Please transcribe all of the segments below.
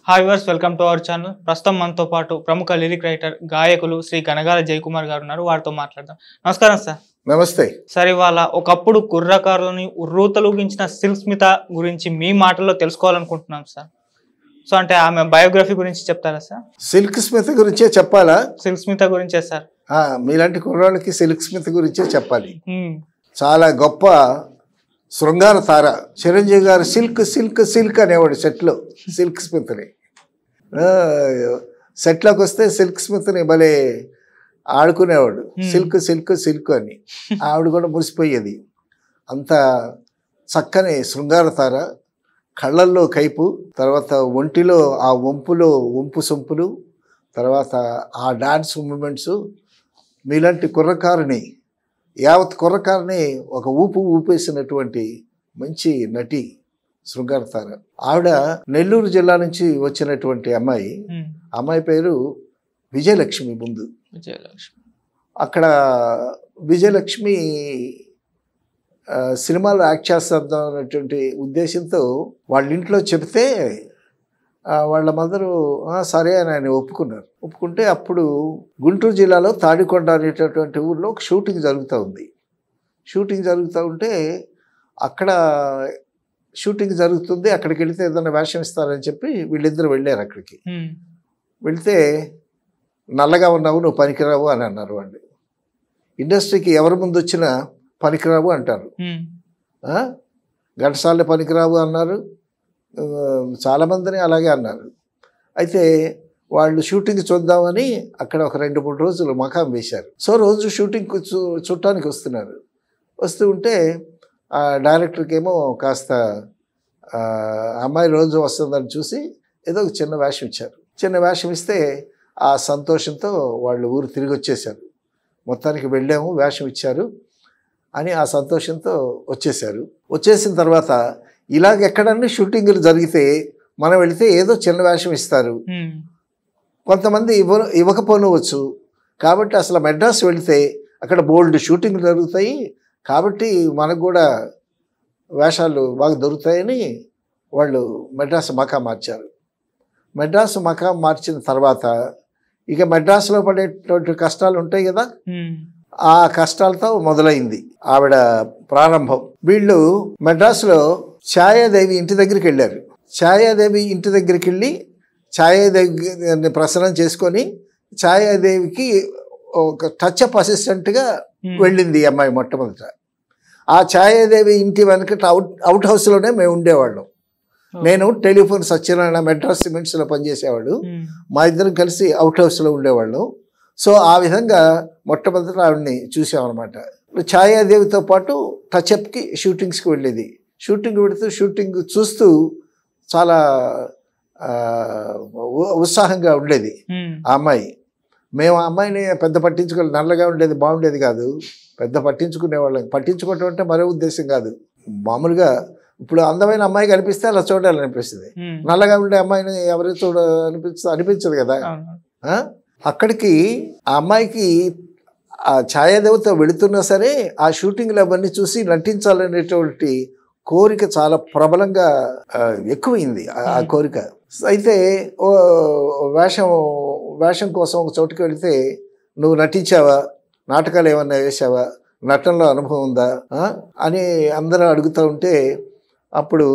Hi viewers welcome to our channel ప్రస్తుతం మనతో పాటు ప్రముఖ లిరిక్ రైటర్ గాయకులు శ్రీ గనగాల జయకుమార్ గారు ఉన్నారు వారితో మాట్లాడదాం నమస్కారం సార్ నమస్తే సార్ ఇవాళ ఒకప్పుడు కుర్రకారులని ఉర్రూతలూగించిన సిల్క్ స్మిత గురించి మీ మాటల్లో తెలుసుకోవాలనుకుంటున్నాం సార్ సో అంటే ఆమె బయోగ్రఫీ గురించి చెప్తారా సార్ సిల్క్ స్మిత్ గురించే చెప్పాలా సిల్క్ స్మిత గురించే సార్ ఆ, మీలాంటి కుర్రాళ్ళకి సిల్క్ స్మిత్ గురించే చెప్పాలి మ్మ్. చాలా గొప్ప శృంగార తార చిరంజీవి గారు సిల్క్ సిల్క్ సిల్క్ అనేవాడు సెట్లో సిల్క్ స్మిత్ని ఆ, సెట్లోకి వస్తే సిల్క్ స్మిత్ని భలే ఆడుకునేవాడు Hmm. సిల్క్ సిల్క్ సిల్క్ అని ఆవిడ కూడా మురిసిపోయేది అంత చక్కని శృంగార తార కళ్ళల్లో కైపు తర్వాత ఒంటిలో ఆ వంపులో వంపు సొంపులు తర్వాత ఆ డాన్స్ మూమెంట్స్ మీలాంటి కుర్రకారుని యావత్ కుర్రకారుని ఒక ఊపు ఊపేసినటువంటి మంచి నటి శృంగార తార ఆవిడ నెల్లూరు జిల్లా నుంచి వచ్చినటువంటి అమ్మాయి మ్మ్. అమ్మాయి పేరు విజయలక్ష్మి ముందు విజయలక్ష్మి అక్కడ విజయలక్ష్మి ఆ, సినిమాలో యాక్ట్ చేస్తాం అనేటువంటి ఉద్దేశంతో వాళ్ళ ఇంట్లో చెబితే ఆ, వాళ్ళ మదరు "ఆ, సరే అని ఆయన ఒప్పుకున్నారు ఒప్పుకుంటే అప్పుడు గుంటూరు జిల్లాలో తాడికొండ అనేటటువంటి ఊర్లో ఒక షూటింగ్ జరుగుతూ ఉంది షూటింగ్ జరుగుతూ ఉంటే అక్కడ షూటింగ్ జరుగుతుంది అక్కడికి వెళితే ఏదైనా వేషం ఇస్తారని చెప్పి వీళ్ళిద్దరు వెళ్ళారు అక్కడికి మ్మ్. వెళితే నల్లగా ఉన్నావు నువ్వు పనికిరావు అని అన్నారు వాళ్ళు ఇండస్ట్రీకి ఎవరి ముందు వచ్చినా పనికిరావు అంటారు మ్మ్. ఆ? ఘంటసాల పనికిరావు అన్నారు ఆ, చాలామందిని అలాగే అన్నారు అయితే వాళ్ళు షూటింగ్ చూద్దామని అక్కడ ఒక రెండు మూడు రోజులు మకాం వేశారు సో రోజు షూటింగ్ చూ చూడటానికి వస్తున్నారు వస్తూ ఉంటే ఆ డైరెక్టర్కి ఏమో కాస్త ఆ, అమ్మాయి రోజు వస్తుందని చూసి ఏదో ఒక చిన్న వేషం ఇచ్చారు చిన్న వేషం ఇస్తే ఆ సంతోషంతో వాళ్ళు ఊరు తిరిగి వచ్చేసారు మొత్తానికి వెళ్ళాము వేషం ఇచ్చారు అని ఆ సంతోషంతో వచ్చేసారు వచ్చేసిన తర్వాత ఇలాగ ఎక్కడన్నా షూటింగ్లు జరిగితే మనం వెళితే ఏదో చిన్న వేషం ఇస్తారు మ్మ్. కొంతమంది ఇవ్వ ఇవ్వకపోనవచ్చు కాబట్టి అసలు మెడ్రాస్ వెళితే అక్కడ బోల్డ్ షూటింగ్లు జరుగుతాయి కాబట్టి మనకు కూడా వేషాలు బాగా దొరుకుతాయని వాళ్ళు మెడ్రాస్ మకా మార్చారు మెడ్రాస్ మకా మార్చిన తర్వాత ఇక మెడ్రాస్లో పడేటువంటి కష్టాలు ఉంటాయి కదా మ్మ్. ఆ కష్టాలతో మొదలైంది ఆవిడ ప్రారంభం వీళ్ళు మెడ్రాస్లో ఛాయాదేవి ఇంటి దగ్గరికి వెళ్ళారు ఛాయాదేవి ఇంటి దగ్గరికి వెళ్ళి ఛాయాదేవిని ప్రసన్నం చేసుకొని ఛాయాదేవికి ఒక టచ్ అప్ అసిస్టెంట్గా మ్మ్. వెళ్ళింది ఈ అమ్మాయి మొట్టమొదట ఆ ఛాయాదేవి ఇంటి వెనకట అవుట్ అవుట్ హౌస్లోనే మేము ఉండేవాళ్ళం నేను టెలిఫోన్ సత్యనారాయణ మెడ్రాస్ సిమెంట్స్లో పనిచేసేవాడు మ్మ్. మా ఇద్దరం కలిసి అవుట్ హౌస్లో ఉండేవాళ్ళం సో ఆ విధంగా మొట్టమొదట ఆవిడని చూసామన్నమాట ఛాయాదేవితో పాటు టచ్అప్కి షూటింగ్స్కి వెళ్ళేది షూటింగ్ పెడుతూ షూటింగ్ చూస్తూ చాలా ఆ, ఉ- ఉత్సాహంగా ఉండేది మ్మ్. ఆ అమ్మాయి మేము ఆ అమ్మాయిని పెద్ద పట్టించుకోవాలి నల్లగా ఉండేది బాగుండేది కాదు పెద్ద పట్టించుకునేవాళ్ళం పట్టించుకోవటం అంటే మరో ఉద్దేశం కాదు మామూలుగా ఇప్పుడు అందమైన అమ్మాయి కనిపిస్తే అలా చూడాలనిపిస్తుంది మ్మ్. నల్లగా ఉండే అమ్మాయిని ఎవరు చూడ అనిపించ అనిపించదు కదా అవును. ఆ? అక్కడికి ఆ అమ్మాయికి ఆ ఛాయాదేవత వెళుతున్నా సరే ఆ షూటింగ్లు అవన్నీ చూసి నటించాలనేటువంటి కోరిక చాలా ప్రబలంగా ఆ, ఎక్కువైంది ఆ- ఆ కోరిక అయితే ఓ వేషం వేషం కోసం ఒక చోటుకి వెళితే నువ్వు నటించావా నాటకాలు ఏమన్నా వేసావా నటనలో అనుభవం ఉందా ఆ? అని అందరూ అడుగుతూ ఉంటే అప్పుడు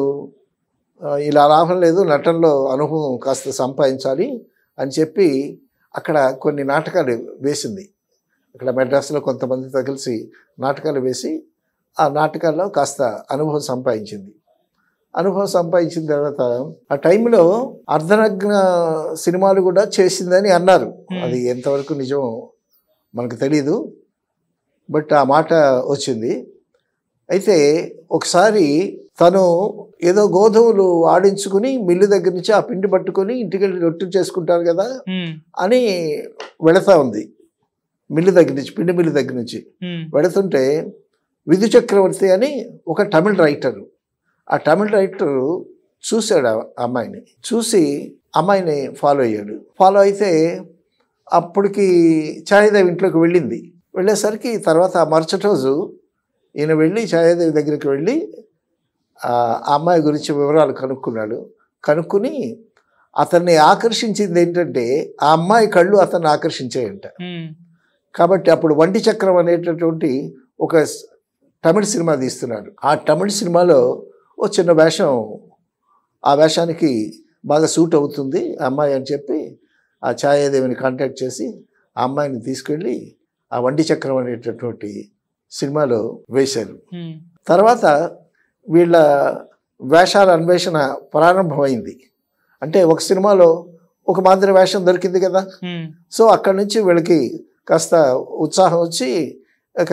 ఆ, ఇలా లాభం లేదు నటనలో అనుభవం కాస్త సంపాదించాలి అని చెప్పి అక్కడ కొన్ని నాటకాలు వేసింది అక్కడ మెడ్రాస్లో కొంతమందితో కలిసి నాటకాలు వేసి ఆ నాటకాల్లో కాస్త అనుభవం సంపాదించింది అనుభవం సంపాదించిన తర్వాత ఆ టైంలో అర్ధనగ్న సినిమాలు కూడా చేసిందని అన్నారు Hmm. అది ఎంతవరకు నిజం మనకు తెలియదు బట్ ఆ మాట వచ్చింది అయితే ఒకసారి తను ఏదో గోధుమలు ఆడించుకుని మిల్లు దగ్గర నుంచి ఆ పిండి పట్టుకొని ఇంటికి వెళ్ళి రొట్టె చేసుకుంటారు కదా మ్మ్. అని వెళతా ఉంది మిల్లు దగ్గర నుంచి పిండి మిల్లు దగ్గర నుంచి మ్మ్. వెళుతుంటే విధు చక్రవర్తి అని ఒక తమిళ్ రైటరు ఆ తమిళ్ రైటర్ చూశాడు ఆ అమ్మాయిని చూసి అమ్మాయిని ఫాలో అయ్యాడు ఫాలో అయితే అప్పటికి ఛాయాదేవి ఇంట్లోకి వెళ్ళింది వెళ్ళేసరికి తర్వాత ఆ మరుసటి రోజు ఈయన వెళ్ళి ఛాయాదేవి దగ్గరికి వెళ్ళి ఆ అమ్మాయి గురించి వివరాలు కనుక్కున్నాడు కనుక్కుని అతన్ని ఆకర్షించింది ఏంటంటే ఆ అమ్మాయి కళ్ళు అతన్ని ఆకర్షించాయంట ఉమ్, కాబట్టి అప్పుడు వంటి చక్రం అనేటటువంటి ఒక స్- తమిళ సినిమా తీస్తున్నాడు ఆ తమిళ సినిమాలో ఓ చిన్న వేషం ఆ వేషానికి బాగా సూట్ అవుతుంది ఆ అమ్మాయి అని చెప్పి ఆ ఛాయాదేవిని కాంటాక్ట్ చేసి ఆ అమ్మాయిని తీసుకెళ్ళి ఆ వంటి చక్రం అనేటటువంటి సినిమాలో వేశారు ఉమ్, తర్వాత వీళ్ళ వేషాల అన్వేషణ ప్రారంభమైంది అంటే ఒక సినిమాలో ఒక మాదిరి వేషం దొరికింది కదా ఉమ్, సో అక్కడి నుంచి వీళ్ళకి కాస్త ఉత్సాహం వచ్చి ఇక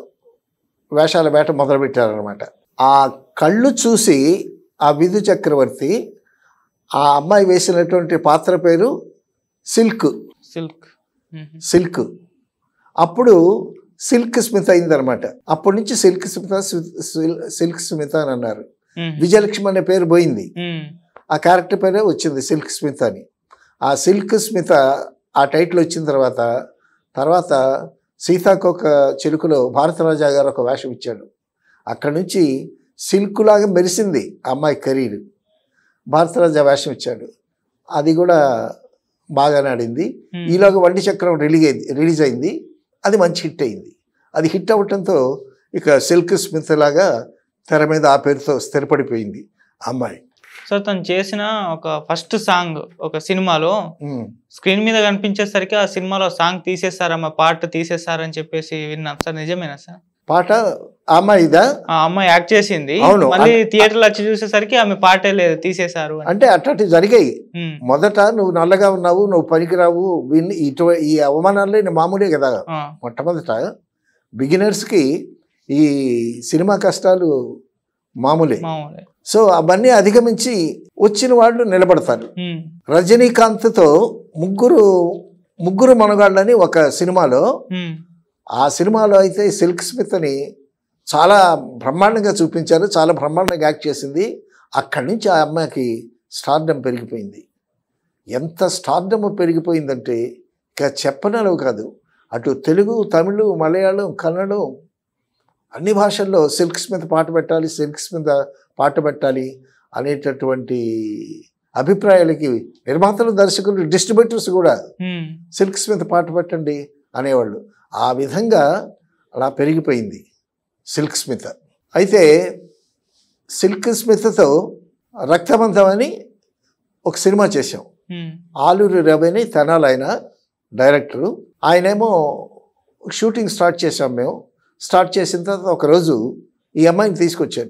వేషాల వేట మొదలుపెట్టారనమాట ఆ కళ్ళు చూసి ఆ విధు చక్రవర్తి ఆ అమ్మాయి వేసినటువంటి పాత్ర పేరు సిల్క్ సిల్క్ ఉమ్, సిల్క్ అప్పుడు సిల్క్ స్మిత అయిందనమాట అప్పటి నుంచి సిల్క్ స్మిత సిల్- సిల్క్ స్మిత అని అన్నారు ఉమ్, విజయలక్ష్మి అనే పేరు పోయింది ఉమ్, ఆ క్యారెక్టర్ పేరే వచ్చింది సిల్క్ స్మిత్ అని ఆ సిల్క్ స్మిత ఆ టైటిల్ వచ్చిన తర్వాత తర్వాత సీతాకోక చిలుకలో భారతరాజా గారు ఒక వేషం ఇచ్చాడు అక్కడి నుంచి సిల్క్ లాగా మెరిసింది ఆ అమ్మాయి కెరీర్ భారతరాజా వేషం ఇచ్చాడు అది కూడా బాగానే ఆడింది ఉమ్, ఈలోగా వండి చక్రం రిలీజ్ అయింది రిలీజ్ అయింది అది మంచి హిట్ అయింది అది హిట్ అవ్వటంతో ఇక సిల్క్ స్మిత్ లాగా తెర మీద ఆ పేరుతో స్థిరపడిపోయింది ఆ అమ్మాయి సో తను చేసిన ఒక ఫస్ట్ సాంగ్ ఒక సినిమాలో ఉమ్. స్క్రీన్ మీద కనిపించేసరికి ఆ సినిమాలో సాంగ్ తీసేస్తారమ్మా పాట తీసేస్తారని చెప్పేసి విన్నాం సార్ నిజమేనా సార్ పాట ఆ అమ్మాయిదా ఆ అమ్మాయి యాక్ట్ చేసింది అవును. మళ్ళీ థియేటర్లో వచ్చి చూసేసరికి ఆమె పాటే లేదు తీసేశారు అని అంటే అట్లాంటివి జరిగాయి ఉమ్, మొదట నువ్వు నల్లగా ఉన్నావు నువ్వు పనికిరావు వీన్ని ఇటు ఈ అవమానాలే నీ మామూలే కదా ఆ, మొట్టమొదట బిగినర్స్కి ఈ సినిమా కష్టాలు మామూలే మామూలే సో అవన్నీ అధిగమించి వచ్చిన వాళ్ళు నిలబడతారు ఉమ్, రజనీకాంత్తో ముగ్గురు ముగ్గురు మనగాళ్ళని ఒక సినిమాలో ఉమ్, ఆ సినిమాలో అయితే సిల్క్ స్మిత్ అని చాలా బ్రహ్మాండంగా చూపించారు చాలా బ్రహ్మాండంగా యాక్ట్ చేసింది అక్కడి నుంచి ఆ అమ్మాయికి స్టార్డమ్ పెరిగిపోయింది ఎంత స్టార్డమ్ పెరిగిపోయిందంటే ఇక చెప్పనలవు కాదు అటు తెలుగు తమిళ్ మలయాళం కన్నడం అన్ని భాషల్లో సిల్క్ స్మిత్ పాట పెట్టాలి సిల్క్ స్మిత్ పాట పెట్టాలి అనేటటువంటి అభిప్రాయాలకి నిర్మాతలు దర్శకులు డిస్ట్రిబ్యూటర్స్ కూడా ఉమ్, సిల్క్ స్మిత్ పాట పెట్టండి అనేవాళ్ళు ఆ విధంగా అలా పెరిగిపోయింది సిల్క్ స్మిత్ అయితే సిల్క్ స్మిత్తో రక్తబంధం అని ఒక సినిమా చేశాం ఉమ్, ఆలూరి రవిని తెనాలి ఆయన డైరెక్టరు ఆయనేమో షూటింగ్ స్టార్ట్ చేసాం మేము స్టార్ట్ చేసిన తర్వాత ఒకరోజు ఈ అమ్మాయిని తీసుకొచ్చాడు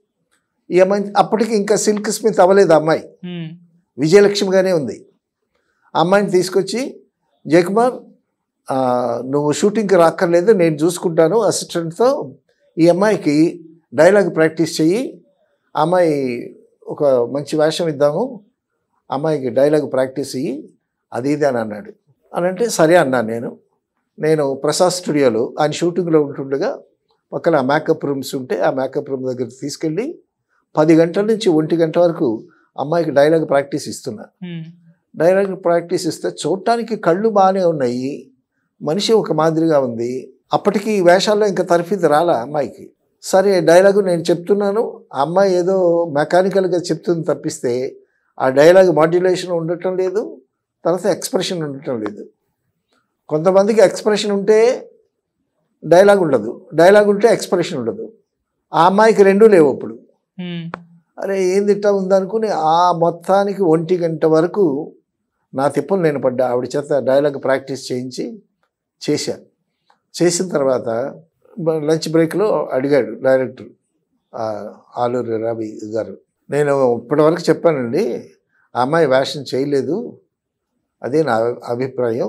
ఈ అమ్మాయి అప్పటికి ఇంకా సిల్క్ స్మిత్ అవ్వలేదు ఆ అమ్మాయి ఉమ్, విజయలక్ష్మిగానే ఉంది ఆ అమ్మాయిని తీసుకొచ్చి జయకుమార్ ఆ, నువ్వు షూటింగ్కి రాక్కర్లేదు నేను చూసుకుంటాను అసిస్టెంట్తో ఈ అమ్మాయికి డైలాగ్ ప్రాక్టీస్ చెయ్యి ఆ అమ్మాయి ఒక మంచి వేషం ఇద్దాము అమ్మాయికి డైలాగ్ ప్రాక్టీస్ ఇయ్యి అది ఇది అని అన్నాడు అని అంటే సరే అన్నాను నేను నేను ప్రసాద్ స్టూడియోలో ఆయన షూటింగ్లో ఉంటుండగా పక్కన మేకప్ రూమ్స్ ఉంటే ఆ మేకప్ రూమ్ దగ్గర తీసుకెళ్ళి పది గంటల నుంచి ఒంటి గంట వరకు అమ్మాయికి డైలాగ్ ప్రాక్టీస్ ఇస్తున్నా ఉమ్, డైలాగ్ ప్రాక్టీస్ ఇస్తే చూడటానికి కళ్ళు బాగానే ఉన్నాయి మనిషి ఒక మాదిరిగా ఉంది అప్పటికి ఈ వేషాల్లో ఇంకా తరఫీదు రాలా అమ్మాయికి సరే డైలాగు నేను చెప్తున్నాను ఆ అమ్మాయి ఏదో మెకానికల్గా చెప్తుంది తప్పిస్తే ఆ డైలాగ్ మాడ్యులేషన్ ఉండటం లేదు తర్వాత ఎక్స్ప్రెషన్ ఉండటం లేదు కొంతమందికి ఎక్స్ప్రెషన్ ఉంటే డైలాగ్ ఉండదు డైలాగ్ ఉంటే ఎక్స్ప్రెషన్ ఉండదు ఆ అమ్మాయికి రెండూ లేవు అప్పుడు ఉమ్, అరే ఏంది ఇట్టా ఉందనుకుని ఆ మొత్తానికి ఒంటి గంట వరకు నా తిప్పలు నేను పడ్డా ఆవిడ చేత డైలాగ్ ప్రాక్టీస్ చేయించి చేశాను చేసిన తర్వాత బ- లంచ్ బ్రేక్లో అడిగాడు డైరెక్టర్ ఆ, ఆలూరి రవి గారు నేను ఇప్పటివరకు చెప్పానండి ఆ అమ్మాయి వేషం చేయలేదు అదే నా అభిప్రాయం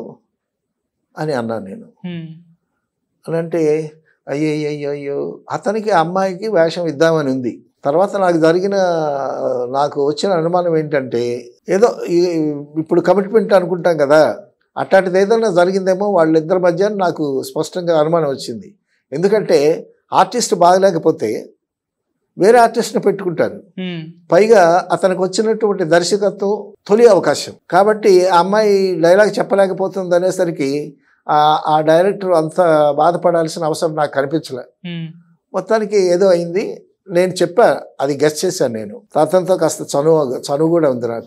అని అన్నాను నేను ఉమ్, అని అంటే అయ్యో అయ్యో అయ్యో అతనికి ఆ అమ్మాయికి వేషం ఇద్దామని ఉంది తర్వాత నాకు జరిగిన నాకు వచ్చిన అనుమానం ఏంటంటే ఏదో ఈ- ఇప్పుడు కమిట్మెంట్ అనుకుంటాం కదా అట్లాంటిది ఏదైనా జరిగిందేమో వాళ్ళిద్దరి మధ్య నాకు స్పష్టంగా అనుమానం వచ్చింది ఎందుకంటే ఆర్టిస్ట్ బాగలేకపోతే వేరే ఆర్టిస్ట్ని పెట్టుకుంటారు ఉమ్, పైగా అతనికి వచ్చినటువంటి దర్శకత్వం తొలి అవకాశం కాబట్టి ఆ అమ్మాయి డైలాగ్ చెప్పలేకపోతుంది అనేసరికి ఆ- ఆ డైరెక్టర్ అంత బాధపడాల్సిన అవసరం నాకు కనిపించలే ఉమ్, మొత్తానికి ఏదో అయింది నేను చెప్పా అది గెస్ట్ చేశాను నేను అతనితో కాస్త చనువు చనువు కూడా ఉంది నాకు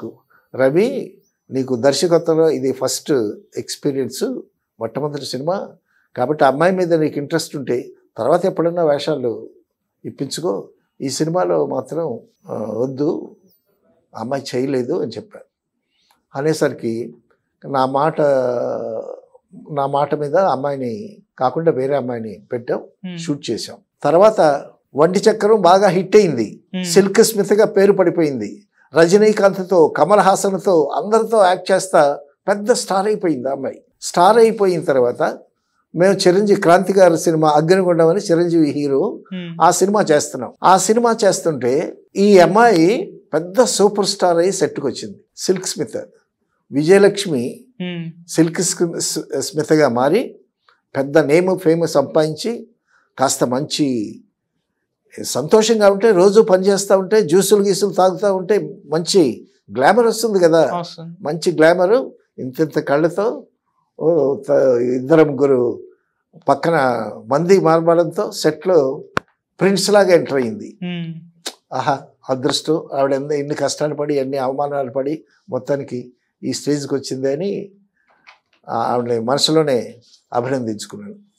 రవి నీకు దర్శకత్వంలో ఇది ఫస్ట్ ఎక్స్పీరియన్స్ మొట్టమొదటి సినిమా కాబట్టి ఆ అమ్మాయి మీద నీకు ఇంట్రెస్ట్ ఉంటే తర్వాత ఎప్పుడన్నా వేషాలు ఇప్పించుకో ఈ సినిమాలో మాత్రం ఆ, వద్దు ఆ అమ్మాయి చేయలేదు అని చెప్పారు అనేసరికి నా మాట నా మాట మీద ఆ అమ్మాయిని కాకుండా వేరే అమ్మాయిని పెట్టాం ఉమ్, షూట్ చేశాం తర్వాత వంటి చక్రం బాగా హిట్ అయింది ఉమ్, సిల్క్ స్మిత్గా పేరు పడిపోయింది రజనీకాంత్తో కమల్ హాసన్తో అందరితో యాక్ట్ చేస్తా పెద్ద స్టార్ అయిపోయింది ఆ అమ్మాయి స్టార్ అయిపోయిన తర్వాత మేము చిరంజీవి క్రాంతి గారి సినిమా అగ్నిగుండం అని చిరంజీవి హీరో ఉమ్, ఆ సినిమా చేస్తున్నాం ఆ సినిమా చేస్తుంటే ఈ అమ్మాయి పెద్ద సూపర్ స్టార్ అయ్యి సెట్కి వచ్చింది సిల్క్ స్మిత్ విజయలక్ష్మి ఉమ్, సిల్క్ స్మి- స్- స్మిత్గా మారి పెద్ద నేమ్ ఫేమస్ సంపాదించి కాస్త మంచి సంతోషంగా ఉంటే రోజు పని చేస్తూ ఉంటే జ్యూసులు గీసులు తాగుతూ ఉంటే మంచి గ్లామర్ వస్తుంది కదా అవసరం. మంచి గ్లామరు ఇంత ఇంత కళ్ళతో ఓ త- ఇద్దరు ముగ్గురు పక్కన మంది మార్మడంతో సెట్లో ప్రిన్స్ లాగా ఎంటర్ అయింది ఉమ్, ఆహా అదృష్టం ఆవిడ ఎంత ఎన్ని కష్టాలు పడి ఎన్ని అవమానాలు పడి మొత్తానికి ఈ స్టేజ్కి వచ్చింది అని ఆ- ఆవిడని మనసులోనే అభినందించుకున్నాను